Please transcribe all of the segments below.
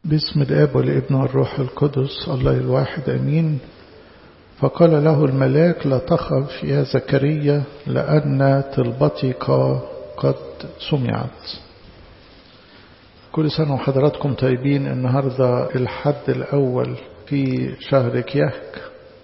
باسم الآب والابن والروح القدس الله الواحد أمين فقال له الملاك لا تخف يا زكريا لأن طلبتك قد سمعت كل سنة وحضراتكم طيبين النهاردة الحد الأول في شهر كياك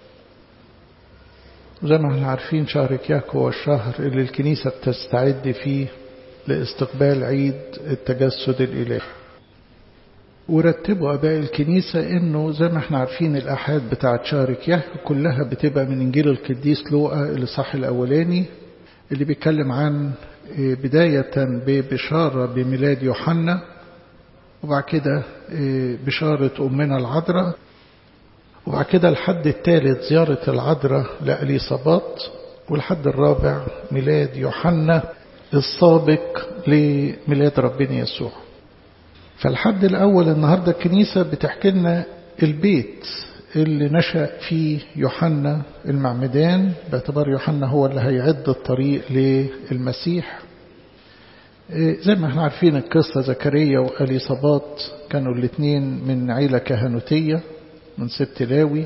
زي ما احنا عارفين شهر كياك هو الشهر اللي الكنيسة بتستعد فيه لاستقبال عيد التجسد الإلهي ورتبوا أباء الكنيسة إنه زي ما احنا عارفين الأحاد بتاعت شهر كياك كلها بتبقى من إنجيل القديس لوقا الإصحاح الأولاني اللي بيتكلم عن بداية ببشارة بميلاد يوحنا وبعد كده بشارة أمنا العذراء وبعد كده الحد الثالث زيارة العذراء لأليصابات والحد الرابع ميلاد يوحنا السابق لميلاد ربنا يسوع فالحد الأول النهاردة الكنيسة بتحكي لنا البيت اللي نشأ فيه يوحنا المعمدان باعتبار يوحنا هو اللي هيعد الطريق للمسيح زي ما احنا عارفين القصة زكريا وأليصابات كانوا الاثنين من عيلة كهنوتية من ست لاوي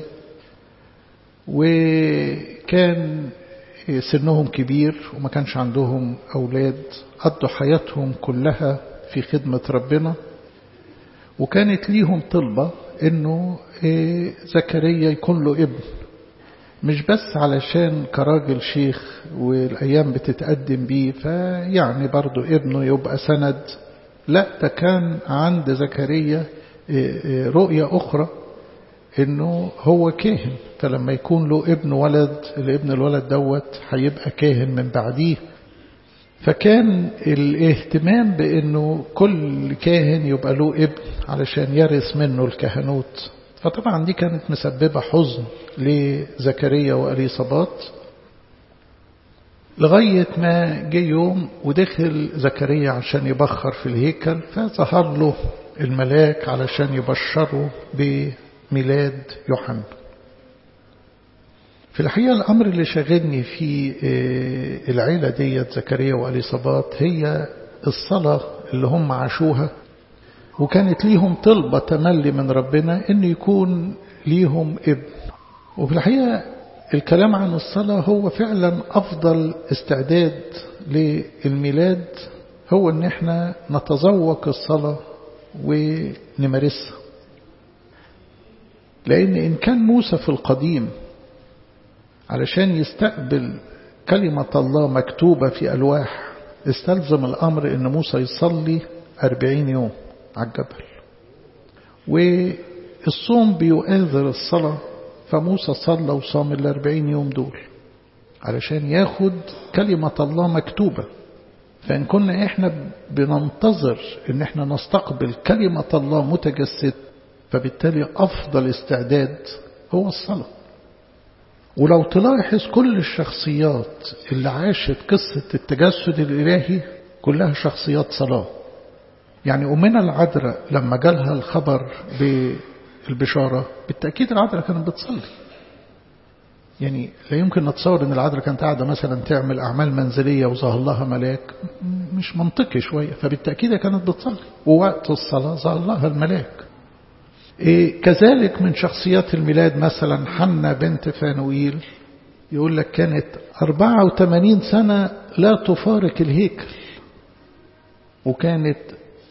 وكان سنهم كبير وما كانش عندهم أولاد قضوا حياتهم كلها في خدمة ربنا وكانت ليهم طلبة انه زكريا يكون له ابن مش بس علشان كراجل شيخ والايام بتتقدم بيه فيعني برضو ابنه يبقى سند لا ده كان عند زكريا رؤية اخرى انه هو كاهن فلما يكون له ابن ولد الابن الولد دوت هيبقى كاهن من بعديه فكان الاهتمام بانه كل كاهن يبقى له ابن علشان يرث منه الكهنوت فطبعا دي كانت مسببة حزن لزكريا وأليصابات لغاية ما جه يوم ودخل زكريا عشان يبخر في الهيكل فظهر له الملاك علشان يبشره بميلاد يوحنا في الحقيقة الأمر اللي شاغلني في العيلة ديت زكريا وأليصابات هي الصلاة اللي هم عاشوها وكانت ليهم طلبة تملي من ربنا أن يكون ليهم ابن وفي الحقيقة الكلام عن الصلاة هو فعلا أفضل استعداد للميلاد هو أن احنا نتذوق الصلاة ونمارسها لأن إن كان موسى في القديم علشان يستقبل كلمة الله مكتوبة في ألواح استلزم الأمر أن موسى يصلي أربعين يوم على الجبل والصوم بيؤذر الصلاة فموسى صلى وصام الأربعين يوم دول علشان ياخد كلمة الله مكتوبة فإن كنا إحنا بننتظر إن إحنا نستقبل كلمة الله متجسد فبالتالي أفضل استعداد هو الصلاة ولو تلاحظ كل الشخصيات اللي عاشت قصة التجسد الإلهي كلها شخصيات صلاة يعني أمنا العذراء لما جالها الخبر بالبشارة بالتأكيد العذراء كانت بتصلي يعني لا يمكن نتصور ان العذراء كانت قاعدة مثلا تعمل أعمال منزلية وظهر لها ملاك مش منطقي شوية فبالتأكيد كانت بتصلي ووقت الصلاة ظهر لها الملاك إيه كذلك من شخصيات الميلاد مثلا حنا بنت فانوئيل يقول لك كانت 84 سنة لا تفارق الهيكل وكانت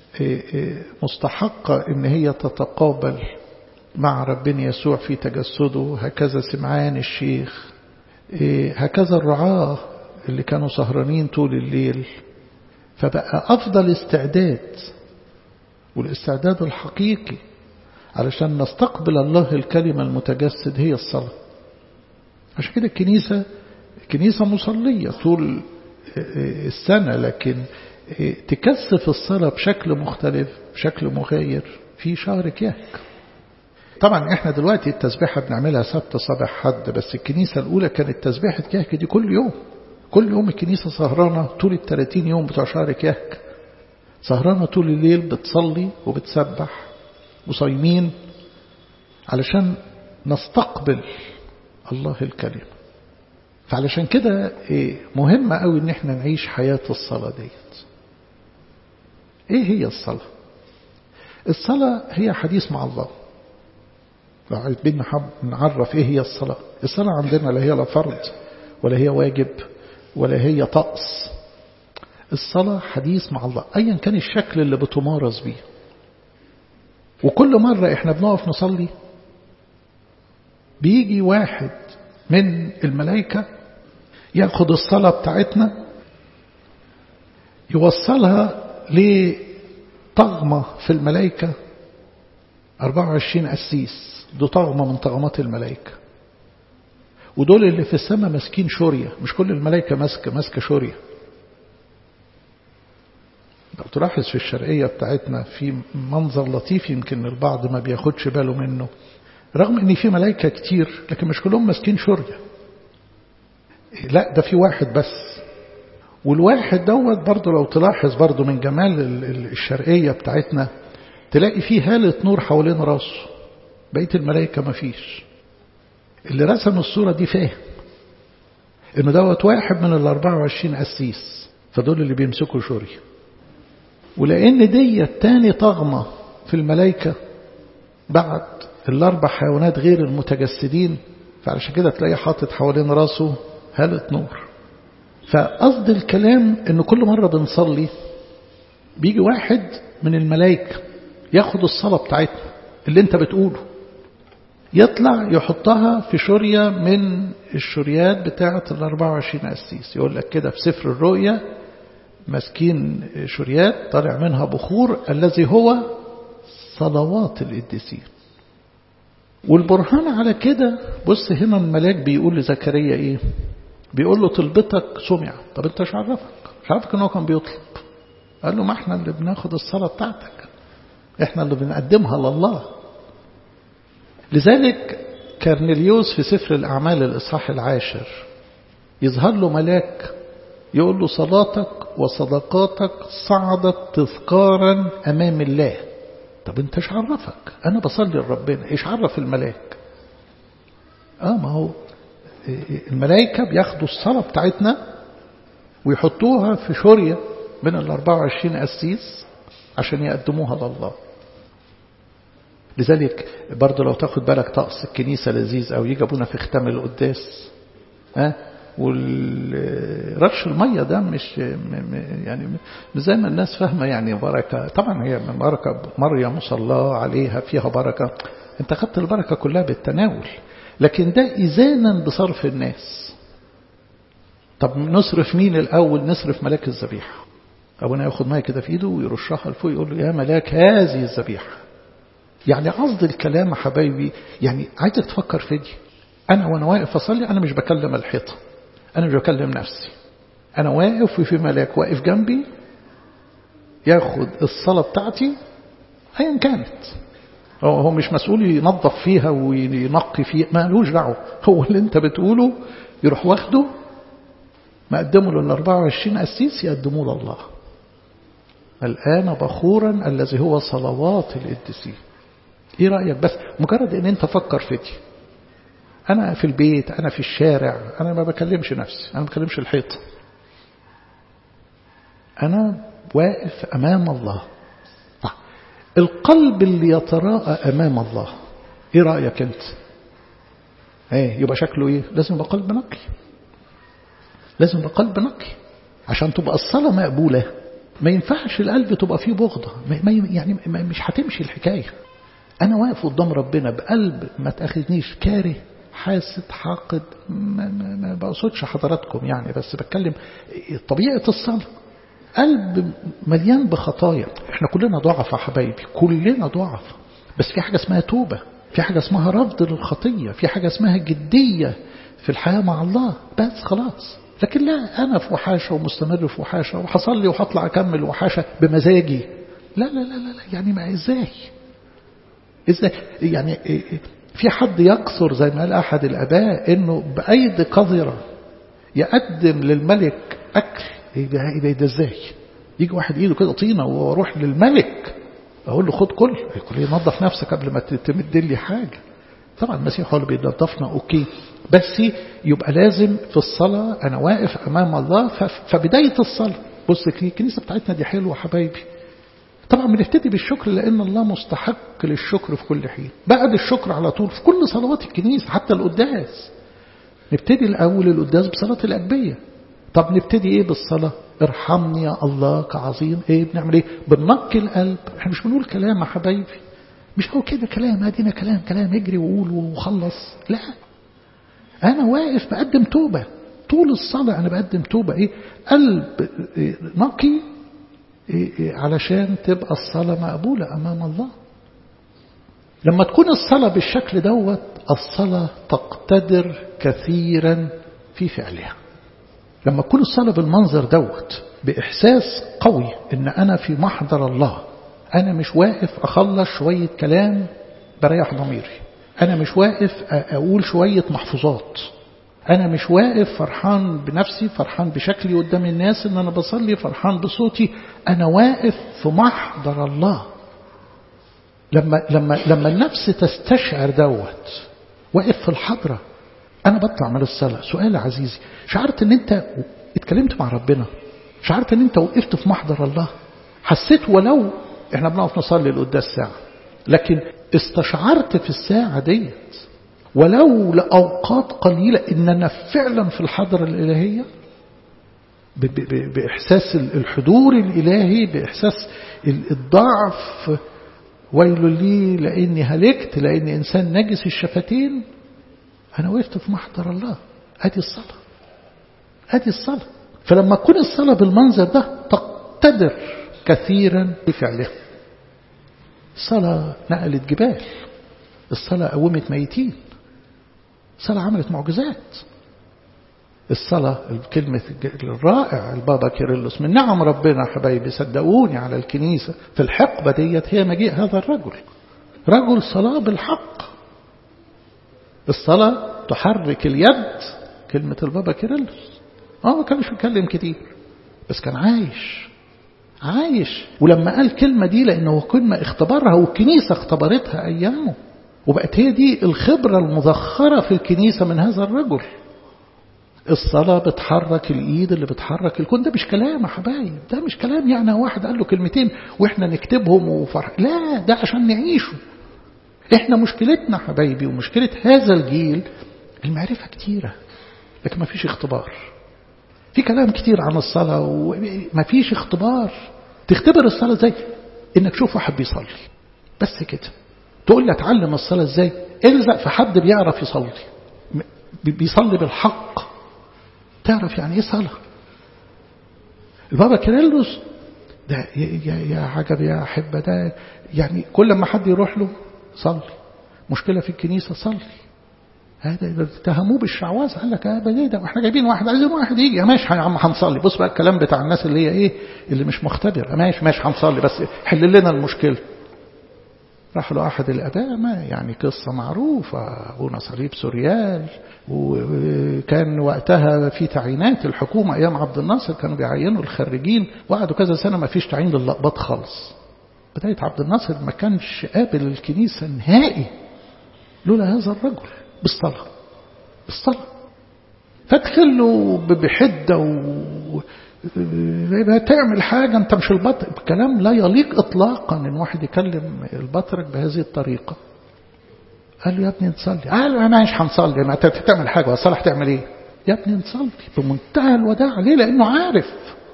مستحقة ان هي تتقابل مع ربنا يسوع في تجسده هكذا سمعان الشيخ هكذا الرعاة اللي كانوا سهرانين طول الليل فبقى أفضل استعداد والاستعداد الحقيقي علشان نستقبل الله الكلمة المتجسد هي الصلاة عشان كده الكنيسة كنيسة مصلية طول السنة لكن تكثف الصلاة بشكل مختلف بشكل مغاير في شهر كياك طبعا احنا دلوقتي التسبيحة بنعملها سبت صباح حد بس الكنيسة الأولى كانت تسبيحة كياك دي كل يوم كل يوم الكنيسة سهرانة طول الثلاثين يوم بتوع شهر كياك سهرانة طول الليل بتصلي وبتسبح وصايمين علشان نستقبل الله الكلمة فعلشان كده مهمة قوي ان احنا نعيش حياة الصلاة ديت ايه هي الصلاة الصلاة هي حديث مع الله لو عايزين نعرف ايه هي الصلاة الصلاة عندنا لا هي لا فرض ولا هي واجب ولا هي طقس الصلاة حديث مع الله أيا كان الشكل اللي بتمارس بيه وكل مرة احنا بنقف نصلي بيجي واحد من الملائكة ياخد الصلاة بتاعتنا يوصلها لطغمة في الملائكة 24 قسيس دول طغمة من طغمات الملائكة ودول اللي في السماء ماسكين شورية مش كل الملائكة ماسكة ماسكة شورية لو تلاحظ في الشرقية بتاعتنا في منظر لطيف يمكن البعض ما بياخدش باله منه رغم ان في ملائكة كتير لكن مش كلهم ماسكين شورية لا ده في واحد بس والواحد دوت برضه لو تلاحظ برضه من جمال الشرقية بتاعتنا تلاقي فيه هالة نور حوالين راسه بقية الملائكة ما فيش اللي رسم الصورة دي فاهم انه دوت واحد من ال 24 قسيس فدول اللي بيمسكوا شورية ولأن دي تاني طغمة في الملائكة بعد الأربع حيوانات غير المتجسدين فعلشان كده تلاقي حاطط حوالين راسه هالة نور فقصد الكلام ان كل مرة بنصلي بيجي واحد من الملائكة ياخد الصلاة بتاعتنا اللي انت بتقوله يطلع يحطها في شرية من الشريات بتاعة ال 24 قسيس يقول لك كده في سفر الرؤيا ماسكين شريات طالع منها بخور الذي هو صلوات القديسين والبرهان على كده بص هنا الملاك بيقول لزكريا ايه بيقول له طلبتك سمع طب انت مش عرفك مش عارفك ان هو كان بيطلب قال له ما احنا اللي بناخد الصلاة بتاعتك احنا اللي بنقدمها لله لذلك كارنيليوس في سفر الأعمال الإصحاح العاشر يظهر له ملاك يقول له صلاتك وصدقاتك صعدت تذكارا أمام الله طب انت ايش عرفك انا بصلي لربنا ايش عرف الملاك اه ما هو الملائكة بياخدوا الصلاة بتاعتنا ويحطوها في شورية من ال 24 قسيس عشان يقدموها لله لذلك برضه لو تاخد بالك طقس الكنيسة لذيذ أو يجي أبونا في ختام القداس ها والرش المية ده مش يعني مش زي ما الناس فاهمة يعني بركة طبعا هي بركة مريم صلى الله عليها فيها بركة انت خدت البركة كلها بالتناول لكن ده إذانا بصرف الناس طب نصرف مين الأول نصرف ملاك الذبيحة أبونا ياخد مية كده في إيده ويرشها لفوق يقول له يا ملاك هذه الذبيحة يعني قصد الكلام يا حبايبي يعني عايزك تفكر في دي أنا وأنا واقف أصلي أنا مش بكلم الحيطة أنا مش بكلم نفسي أنا واقف وفي ملاك واقف جنبي ياخد الصلاة بتاعتي أيا كانت هو مش مسؤول ينظف فيها وينقي فيها ما لهوش دعوه هو اللي انت بتقوله يروح واخده مقدمه لل 24 قسيس يقدموه لله الآن بخورا الذي هو صلوات القديسين ايه رأيك بس مجرد ان انت فكر في دي انا في البيت انا في الشارع انا ما بكلمش نفسي انا ما بكلمش الحيط انا واقف امام الله القلب اللي يتراءى أمام الله إيه رأيك أنت ايه يبقى شكله إيه لازم يبقى قلب نقي لازم يبقى قلب نقي عشان تبقى الصلاة مقبولة ما ينفعش القلب تبقى فيه بغضة ما يعني مش هتمشي الحكاية أنا واقف قدام ربنا بقلب ما تأخذنيش كاره حاسد حاقد ما, ما, ما بقصدش حضراتكم يعني بس بتكلم طبيعة الصلاة قلب مليان بخطايا احنا كلنا ضعف يا حبايبي كلنا ضعف بس في حاجة اسمها توبة في حاجة اسمها رفض للخطية في حاجة اسمها جدية في الحياة مع الله بس خلاص لكن لا أنا في وحاشة ومستمر في وحاشة وحصلي وهطلع أكمل وحاشة بمزاجي لا لا لا لا يعني ما إزاي إزاي يعني في حد يقصر زي ما قال أحد الآباء إنه بأيدي قذرة يقدم للملك أكل ايه ده ايه ده ازاي يجي واحد ايده كده طينه واروح للملك اقول له خد كل يقول لي نظف نفسك قبل ما تمد لي حاجه طبعا المسيح هو اللي بينظفنا اوكي بس يبقى لازم في الصلاه انا واقف امام الله فبدايه الصلاه بص الكنيسه بتاعتنا دي حلوه حبايبي طبعا بنبتدي بالشكر لأن الله مستحق للشكر في كل حين بعد الشكر على طول في كل صلوات الكنيسة حتى القداس نبتدي الأول القداس بصلاة الأجبية طب نبتدي إيه بالصلاة ارحمني يا الله كعظيم إيه بنعمل إيه بننقي القلب احنا مش بنقول كلام يا حبايبي مش هو كده كلام ادينا كلام كلام اجري وقول وخلص لا أنا واقف بقدم توبة طول الصلاة أنا بقدم توبة إيه قلب نقي علشان تبقى الصلاة مقبولة أمام الله لما تكون الصلاة بالشكل دوت الصلاة تقتدر كثيرا في فعلها لما تكون الصلاة بالمنظر دوت بإحساس قوي إن أنا في محضر الله أنا مش واقف أخلص شوية كلام بريح ضميري أنا مش واقف أقول شوية محفوظات أنا مش واقف فرحان بنفسي فرحان بشكلي قدام الناس إن أنا بصلي فرحان بصوتي أنا واقف في محضر الله لما لما لما النفس تستشعر دوت واقف في الحضرة أنا بطلع من الصلاة سؤال يا عزيزي شعرت إن أنت اتكلمت مع ربنا شعرت إن أنت وقفت في محضر الله حسيت ولو إحنا بنقف نصلي القداس ساعة لكن استشعرت في الساعة ديت ولو لأوقات قليلة إن أنا فعلا في الحضرة الإلهية بإحساس الحضور الإلهي بإحساس الضعف ويل لي لأني هلكت لأني إنسان نجس الشفتين أنا وقفت في محضر الله أدي الصلاة أدي الصلاة فلما تكون الصلاة بالمنظر ده تقتدر كثيرا بفعلها الصلاة نقلت جبال الصلاة قومت ميتين الصلاة عملت معجزات الصلاة الكلمة الرائع البابا كيرلس من نعم ربنا حبايبي صدقوني على الكنيسة في الحقبة ديت هي مجيء هذا الرجل رجل صلاة بالحق الصلاة تحرك اليد كلمة البابا كيرلس اه ما كانش بيتكلم كتير بس كان عايش عايش ولما قال كلمة دي لأنه كلمة اختبرها والكنيسة اختبرتها أيامه وبقت هي دي الخبرة المذخرة في الكنيسة من هذا الرجل الصلاة بتحرك الإيد اللي بتحرك الكون ده مش كلام يا حبايب ده مش كلام يعني واحد قال له كلمتين وإحنا نكتبهم وفرح لا ده عشان نعيشه إحنا مشكلتنا حبايبي ومشكلة هذا الجيل المعرفة كتيرة لكن ما فيش اختبار في كلام كتير عن الصلاة وما فيش اختبار تختبر الصلاة ازاي انك تشوف واحد بيصلي بس كده تقول لي اتعلم الصلاة ازاي الزق في حد بيعرف يصلي بيصلي بالحق تعرف يعني ايه صلاة البابا كيرلس ده يا, يا عجب يا أحبة ده يعني كل ما حد يروح له صلي مشكلة في الكنيسة صلي هذا اتهموه بالشعوذة قال لك اه ده ده احنا جايبين واحد عايزين واحد يجي ماشي يا عم هنصلي بص بقى الكلام بتاع الناس اللي هي ايه اللي مش مختبر ماشي ماشي هنصلي بس حل لنا المشكله راح له أحد الأباء ما يعني قصة معروفة أبونا صليب سوريال وكان وقتها في تعيينات الحكومة أيام عبد الناصر كانوا بيعينوا الخريجين وقعدوا كذا سنة ما فيش تعيين للقباط خالص بداية عبد الناصر ما كانش قابل الكنيسة نهائي لولا هذا الرجل بالصلاة بالصلاة فادخل له بحدة و تعمل حاجة انت مش البطر كلام لا يليق اطلاقا ان واحد يكلم البطرك بهذه الطريقة قال له يا ابني نصلي قال له انا مش هنصلي ما انت تعمل حاجة والصلاح تعمل ايه يا ابني نصلي بمنتهى الوداع ليه لانه عارف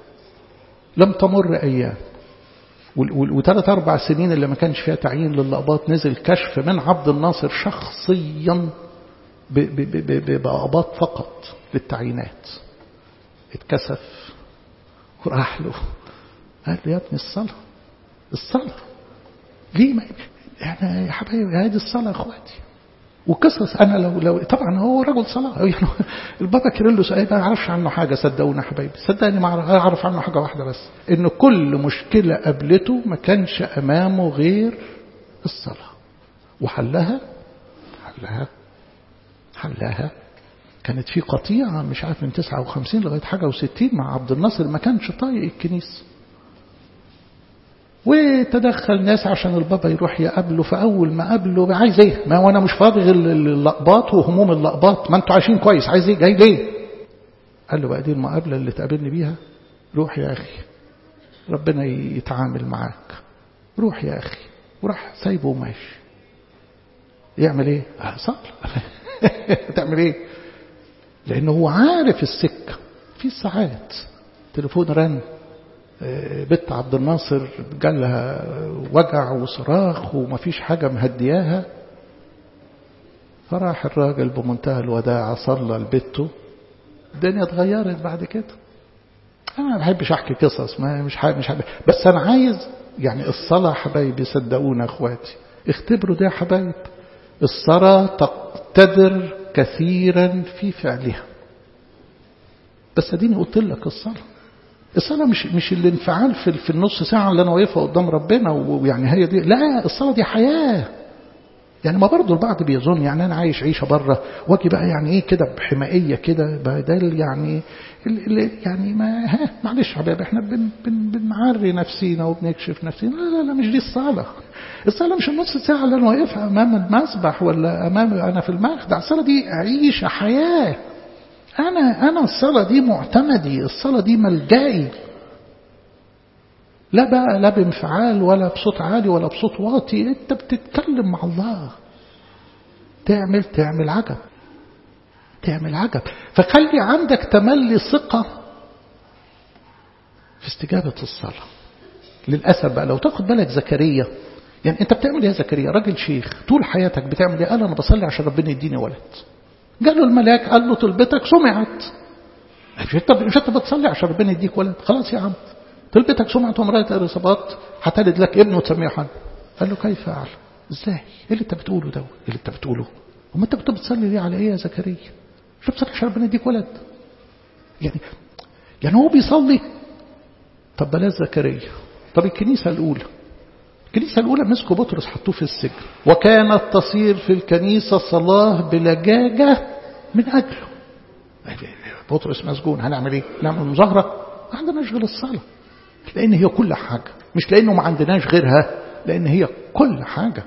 لم تمر ايام وثلاث اربع سنين اللي ما كانش فيها تعيين للقباط نزل كشف من عبد الناصر شخصيا بقباط فقط للتعيينات اتكسف وراح له قال له يا ابني الصلاة الصلاة ليه ما احنا يا حبايبي هذه الصلاة يا اخواتي وقصص انا لو لو طبعا هو رجل صلاة يعني البابا كيرلس ما يعرفش عنه حاجة صدقونا يا حبايبي صدقني ما اعرف عنه حاجة واحدة بس ان كل مشكلة قابلته ما كانش امامه غير الصلاة وحلها حلها حلها كانت في قطيعة مش عارف من 59 لغاية حاجة و60 مع عبد الناصر ما كانش طايق الكنيسة وتدخل ناس عشان البابا يروح يقابله فأول ما قابله عايز ايه ما وانا مش فاضي غير اللقباط وهموم اللقباط ما انتوا عايشين كويس عايز ايه جاي ليه قال له بقى دي المقابلة اللي تقابلني بيها روح يا أخي ربنا يتعامل معاك روح يا أخي وراح سايبه وماشي يعمل ايه صلى تعمل ايه لأنه هو عارف السكة في ساعات تليفون رن بنت عبد الناصر جالها وجع وصراخ ومفيش حاجة مهدياها فراح الراجل بمنتهى الوداع صلى لبنته الدنيا اتغيرت بعد كده انا ما بحبش احكي قصص ما مش حابب مش حابب بس انا عايز يعني الصلاه حبايبي صدقونا اخواتي اختبروا ده يا حبايب الصلاه تقتدر كثيرا في فعلها بس اديني قلت لك الصلاه الصلاة مش مش الانفعال في في النص ساعة اللي أنا واقفها قدام ربنا ويعني هي دي لا الصلاة دي حياة يعني ما برضه البعض بيظن يعني أنا عايش عيشة بره واجي بقى يعني إيه كده بحمائية كده بدل يعني يعني ما ها معلش يا حبايبي احنا بن بن بنعري نفسينا وبنكشف نفسينا لا لا لا مش دي الصلاة الصلاة مش النص ساعة اللي أنا واقفها أمام المسبح ولا أمام أنا في المخدع الصلاة دي عيشة حياة أنا أنا الصلاة دي معتمدي الصلاة دي ملجئي لا بقى لا بانفعال ولا بصوت عالي ولا بصوت واطي أنت بتتكلم مع الله تعمل تعمل عجب تعمل عجب فخلي عندك تملي ثقة في استجابة الصلاة للأسف بقى لو تاخد بالك زكريا يعني أنت بتعمل إيه يا زكريا راجل شيخ طول حياتك بتعمل إيه قال أنا بصلي عشان ربنا يديني ولد قال له الملاك قال له طلبتك سمعت مش انت مش انت بتصلي عشان ربنا يديك ولد خلاص يا عم طلبتك سمعت ومرأة الرصابات هتلد لك ابن وتسميه حن قال له كيف اعلم ازاي ايه اللي انت بتقوله ده ايه اللي انت بتقوله وما انت بتصلي ليه على ايه يا زكريا مش بتصلي عشان ربنا يديك ولد يعني يعني هو بيصلي طب بلاش زكريا طب الكنيسة الأولى الكنيسة الأولى مسكوا بطرس حطوه في السجن وكانت تصير في الكنيسة صلاة بلجاجة من أجله بطرس مسجون هنعمل ايه نعمل مظاهرة ما عندناش غير الصلاة لأن هي كل حاجة مش لأنه ما عندناش غيرها لأن هي كل حاجة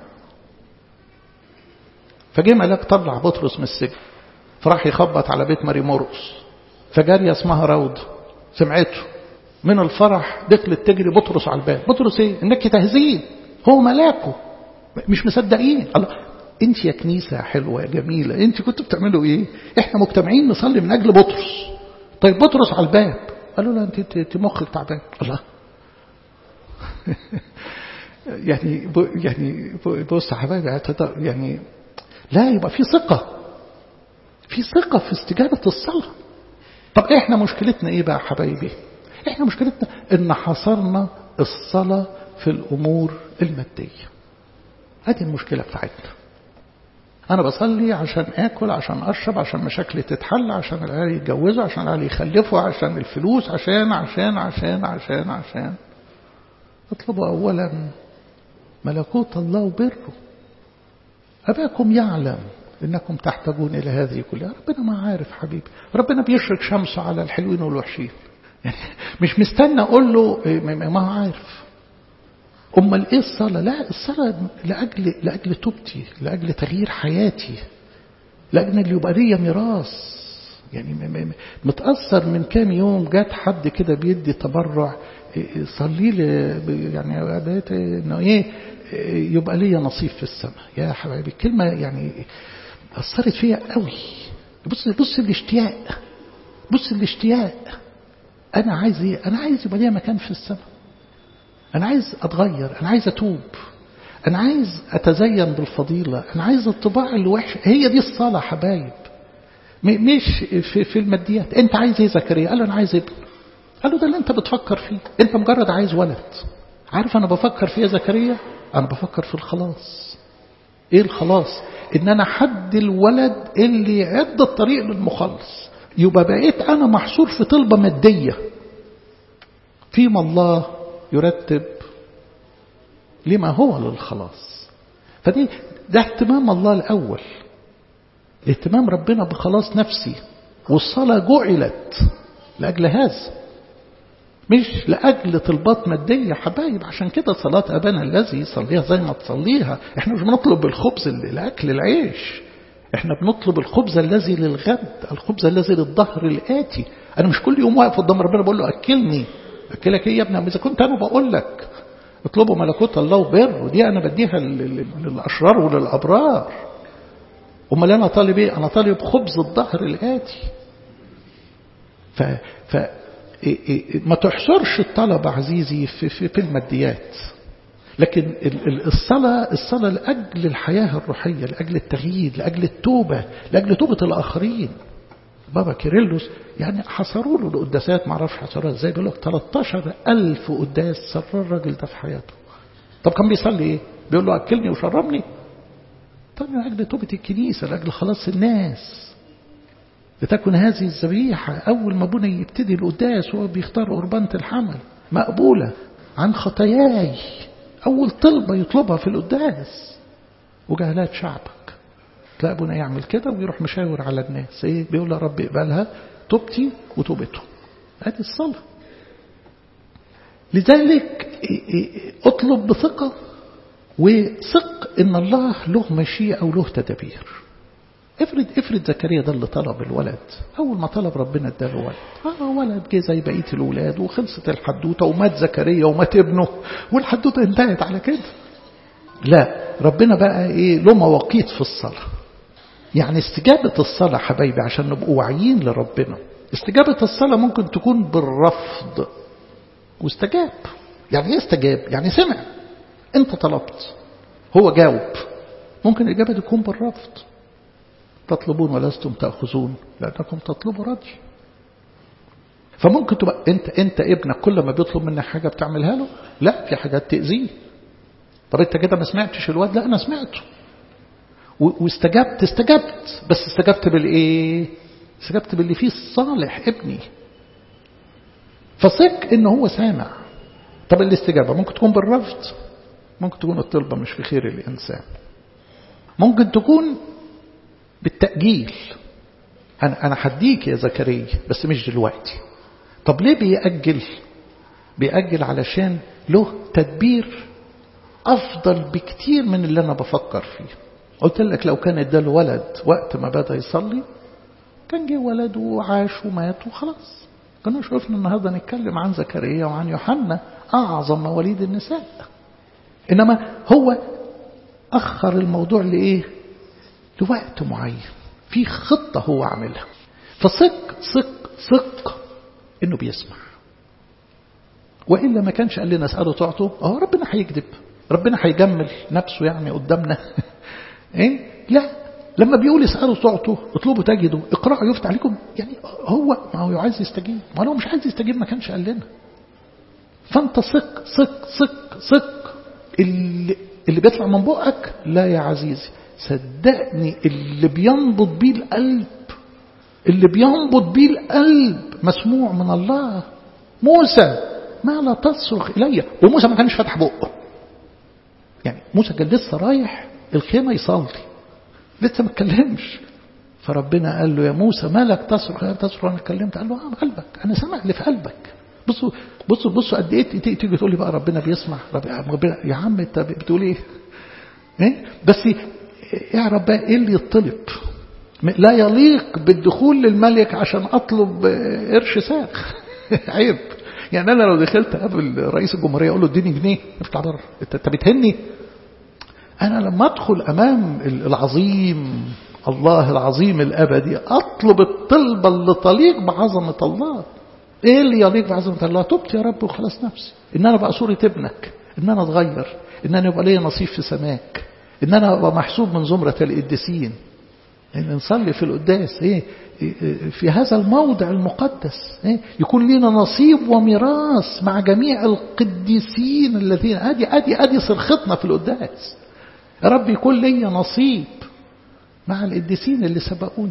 فجه ملاك طلع بطرس من السجن فراح يخبط على بيت ماري مرقس فجارية اسمها روض سمعته من الفرح دخلت تجري بطرس على الباب بطرس ايه انك تهزين هو ملاكه مش مصدقين الله انت يا كنيسة حلوة يا جميلة انت كنتوا بتعملوا ايه احنا مجتمعين نصلي من اجل بطرس طيب بطرس على الباب قالوا لا انت انت مخك تعبان الله يعني يعني بص يا حبايبي يعني لا يبقى في ثقة في ثقة في استجابة الصلاة طب احنا مشكلتنا ايه بقى حبايبي احنا مشكلتنا ان حصرنا الصلاة في الامور المادية هذه المشكلة بتاعتنا انا بصلي عشان اكل عشان اشرب عشان مشاكلي تتحل عشان العيال يتجوزوا عشان العيال يخلفوا عشان الفلوس عشان عشان عشان عشان عشان اطلبوا اولا ملكوت الله وبره اباكم يعلم انكم تحتاجون الى هذه كلها ربنا ما عارف حبيبي ربنا بيشرق شمسه على الحلوين والوحشين يعني مش مستنى اقول له ما هو عارف امال ايه الصلاه لا الصلاه لاجل لاجل توبتي لاجل تغيير حياتي لاجل اللي يبقى ليا ميراث يعني متاثر من كام يوم جات حد كده بيدي تبرع صلي لي يعني بقيت انه ايه يبقى ليا نصيب في السماء يا حبايبي الكلمه يعني اثرت فيا قوي بص بص الاشتياق بص الاشتياق انا عايز ايه انا عايز يبقى ليا مكان في السماء أنا عايز أتغير أنا عايز أتوب أنا عايز أتزين بالفضيلة أنا عايز الطباع اللي وحشة هي دي الصلاة حبايب مش في, في الماديات أنت عايز إيه زكريا قال له أنا عايز ابن قال له ده اللي أنت بتفكر فيه أنت مجرد عايز ولد عارف أنا بفكر فيه يا زكريا أنا بفكر في الخلاص إيه الخلاص إن أنا حد الولد اللي يعد الطريق للمخلص يبقى بقيت أنا محصور في طلبة مادية فيما الله يرتب لما هو للخلاص فدي ده اهتمام الله الأول اهتمام ربنا بخلاص نفسي والصلاة جعلت لأجل هذا مش لأجل طلبات مادية حبايب عشان كده صلاة أبانا الذي يصليها زي ما تصليها احنا مش بنطلب الخبز لأكل العيش احنا بنطلب الخبز الذي للغد الخبز الذي للظهر الآتي أنا مش كل يوم واقف قدام ربنا بقول له أكلني أكلك إيه يا ابني إذا كنت أنا بقول لك اطلبوا ملكوت الله وبر ودي أنا بديها للأشرار وللأبرار أمال أنا طالب إيه أنا طالب خبز الظهر الآتي ف, ف ما تحصرش الطلب عزيزي في, في, في الماديات لكن الصلاة الصلاة لأجل الحياة الروحية لأجل التغيير لأجل التوبة لأجل توبة الآخرين بابا كيرلس يعني حصروا له القداسات ما اعرفش حصروها ازاي بيقول لك 13 ألف قداس سر الراجل ده في حياته طب كان بيصلي ايه بيقول له أكلني وشربني طب لأجل توبة الكنيسة لأجل خلاص الناس لتكن هذه الذبيحة أول ما ابونا يبتدي القداس وهو بيختار قربانة الحمل مقبولة عن خطاياي أول طلبة يطلبها في القداس وجهلات شعبك تلاقي ابونا يعمل كده ويروح مشاور على الناس ايه بيقول يا رب اقبلها توبتي وتوبته ادي الصلاة لذلك اطلب بثقة وثق ان الله له مشيئة او له تدابير افرض افرض زكريا ده اللي طلب الولد اول ما طلب ربنا اداله ولد اه ولد جه زي بقيه الاولاد وخلصت الحدوته ومات زكريا ومات ابنه والحدوته انتهت على كده لا ربنا بقى ايه له مواقيت في الصلاه يعني استجابه الصلاه حبايبي عشان نبقوا واعيين لربنا استجابه الصلاه ممكن تكون بالرفض واستجاب يعني ايه استجاب يعني سمع انت طلبت هو جاوب ممكن الاجابه تكون بالرفض تطلبون ولستم تأخذون لأنكم تطلبوا رضي فممكن تبقى انت انت ابنك كل ما بيطلب منك حاجة بتعملها له لا في حاجات تأذيه طب انت كده ما سمعتش الواد لا انا سمعته واستجبت استجبت بس استجبت بالايه استجبت باللي فيه الصالح ابني فثق ان هو سامع طب الاستجابة ممكن تكون بالرفض ممكن تكون الطلبة مش في خير الإنسان ممكن تكون بالتأجيل أنا أنا هديك يا زكريا بس مش دلوقتي طب ليه بيأجل بيأجل علشان له تدبير أفضل بكتير من اللي أنا بفكر فيه قلت لك لو كان اداله ولد وقت ما بدأ يصلي كان جه ولد وعاش ومات وخلاص كنا شوفنا النهارده نتكلم عن زكريا وعن يوحنا أعظم مواليد النساء إنما هو أخر الموضوع لإيه لوقت معين في خطة هو عاملها فثق ثق ثق انه بيسمع وإلا ما كانش قال لنا اسأله تعطوا اه ربنا هيكذب ربنا هيجمل نفسه يعني قدامنا ايه لا لما بيقول اسألوا تعطوا اطلبوا تجدوا اقرأوا يفتح عليكم يعني هو ما هو عايز يستجيب ما لو مش عايز يستجيب ما كانش قال لنا فانت ثق ثق ثق ثق اللي, اللي بيطلع من بقك لا يا عزيزي صدقني اللي بينبض بيه القلب اللي بينبض بيه القلب مسموع من الله موسى ما لا تصرخ إلي وموسى ما كانش فاتح بقه يعني موسى كان لسه رايح الخيمة يصلي لسه ما اتكلمش فربنا قال له يا موسى مالك تصرخ يا تصرخ انا اتكلمت قال له اه قلبك انا سامع اللي في قلبك بصوا بصوا بصوا قد ايه تيجي تقول لي بقى ربنا بيسمع ربنا يا عم انت بتقول ايه ايه بس اعرف بقى ايه اللي يطلب لا يليق بالدخول للملك عشان اطلب قرش ساخ عيب يعني انا لو دخلت قبل رئيس الجمهوريه اقول له اديني جنيه اطلع بره انت بتهني انا لما ادخل امام العظيم الله العظيم الابدي اطلب الطلبه اللي تليق بعظمه الله ايه اللي يليق بعظمه الله تبت يا رب وخلاص نفسي ان انا ابقى صوره ابنك ان انا اتغير ان انا يبقى ليا نصيب في سماك ان انا ابقى محسوب من زمره القديسين ان نصلي في القداس ايه في هذا الموضع المقدس إيه؟ يكون لنا نصيب وميراث مع جميع القديسين الذين ادي ادي ادي صرختنا في القداس يا رب يكون لي نصيب مع القديسين اللي سبقوني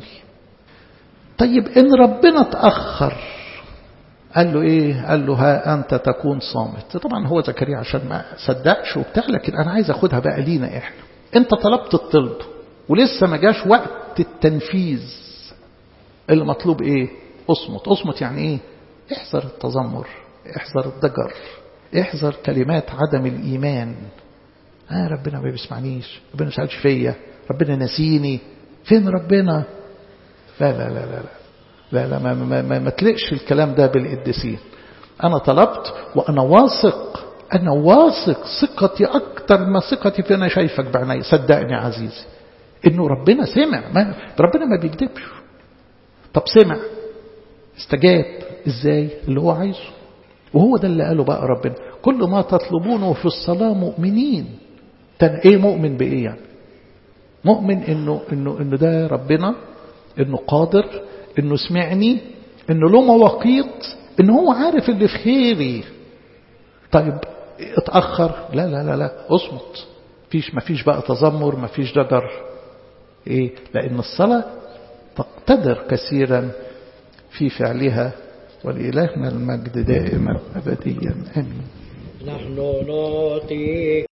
طيب ان ربنا تاخر قال له ايه قال له ها انت تكون صامت طبعا هو زكريا عشان ما صدقش وبتاع لكن انا عايز اخدها بقى لينا احنا انت طلبت الطلب ولسه ما جاش وقت التنفيذ اللي مطلوب ايه اصمت اصمت يعني ايه احذر التذمر احذر الضجر احذر كلمات عدم الايمان آه ربنا ما بيسمعنيش ربنا ما سألش فيا ربنا نسيني فين ربنا لا لا لا لا لا لا ما, ما, ما, ما تلقش الكلام ده بالقديسين أنا طلبت وأنا واثق أنا واثق ثقتي أكتر ما ثقتي في أنا شايفك بعيني صدقني يا عزيزي إنه ربنا سمع ما ربنا ما بيكذبش طب سمع استجاب إزاي اللي هو عايزه وهو ده اللي قاله بقى ربنا كل ما تطلبونه في الصلاة مؤمنين تن ايه مؤمن بايه يعني مؤمن انه انه انه ده ربنا انه قادر انه سمعني انه له مواقيت انه هو عارف اللي في خيري طيب اتأخر لا لا لا لا اصمت فيش ما فيش بقى تذمر ما فيش جدر ايه لان الصلاة تقتدر كثيرا في فعلها ولإلهنا المجد دائما أبديا آمين نحن نعطيك